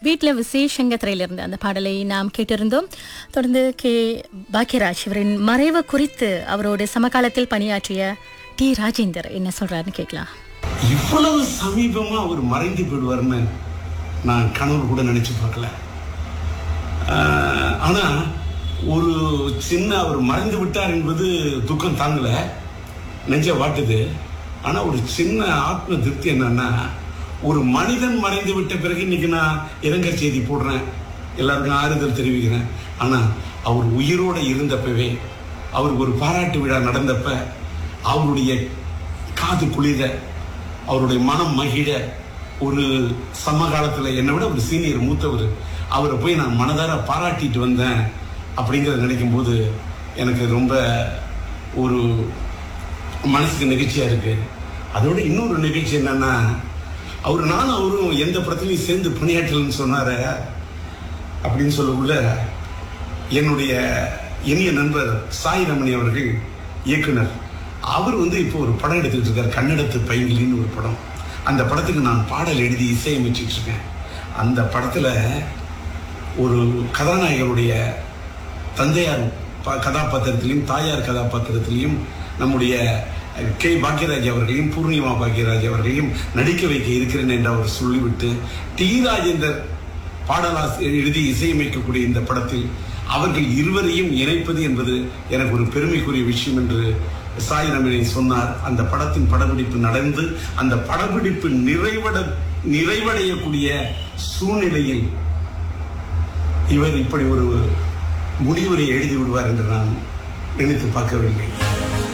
வீட்டில் விசேஷங்க திரையிலிருந்து அந்த பாடலை நாம் கேட்டிருந்தோம் தொடர்ந்து கே பாக்யராஜ் இவரின் மறைவு குறித்து அவரோடு சமகாலத்தில் பணியாற்றிய டி ராஜேந்தர் என்ன சொல்றாருன்னு கேட்கலாம் இவ்வளவு சமீபமா அவர் மறைந்து போயிடுவார்னு நான் கனவு கூட நினைச்சு பார்க்கல ஆஹ், ஆனா ஒரு சின்ன அவர் மறைந்து விட்டார் என்பது துக்கம் தாங்கல நெஞ்ச வாட்டுது ஆனா ஒரு சின்ன ஆத்ம திருப்தி என்னன்னா ஒரு மனிதன் மறைந்து விட்ட பிறகு இன்னைக்கு நான் இரங்கல் செய்தி போடுறேன் எல்லாருக்கும் ஆறுதல் தெரிவிக்கிறேன் ஆனா அவர் உயிரோட இருந்தப்பவே அவருக்கு ஒரு பாராட்டு விழா நடந்தப்ப அவருடைய காது குளிர அவருடைய மனம் மகிழ ஒரு சமகாலத்துல என்னை விட ஒரு சீனியர் மூத்தவர் அவரை போய் நான் மனதார பாராட்டிட்டு வந்தேன் அப்படிங்கிறத நினைக்கும் போது எனக்கு ரொம்ப ஒரு மனசுக்கு நெகிழ்ச்சியா இருக்கு அதோட இன்னொரு நிகழ்ச்சி என்னன்னா அவர் நானும் அவரும் எந்த படத்துலையும் சேர்ந்து பணியாற்றலன்னு சொன்னாரு அப்படின்னு சொல்லக்குள்ள என்னுடைய இனிய நண்பர் சாய் ரமணி அவர்கள் இயக்குனர் அவர் வந்து இப்போ ஒரு படம் எடுத்துக்கிட்டு இருக்கார் கன்னடத்து பைங்கிலின்னு ஒரு படம் அந்த படத்துக்கு நான் பாடல் எழுதி இசையமைச்சிட்டு இருக்கேன் அந்த படத்துல ஒரு கதாநாயகனுடைய தந்தையார் ப- கதாபாத்திரத்திலையும் தாயார் கதாபாத்திரத்திலையும் நம்முடைய அஹ், கே பாக்யராஜ் அவர்களையும் பூர்ணிமா பாக்யராஜ் அவர்களையும் நடிக்க வைக்க இருக்கிறேன் என்று அவர் சொல்லிவிட்டு டி ராஜேந்தர் பாடலாசிரியர் எழுதி இசையமைக்கக்கூடிய இந்த படத்தில் அவர்கள் இருவரையும் இணைப்பது என்பது எனக்கு ஒரு பெருமைக்குரிய விஷயம் என்று சாய் ரமணி சொன்னார் அந்த படத்தின் படப்பிடிப்பு நடந்து அந்த படப்பிடிப்பு நிறைவட நிறைவடையக்கூடிய சூழ்நிலையில் இவர் இப்படி ஒரு முடிவுரை எழுதி விடுவார் என்று நான் நினைத்து பார்க்கவில்லை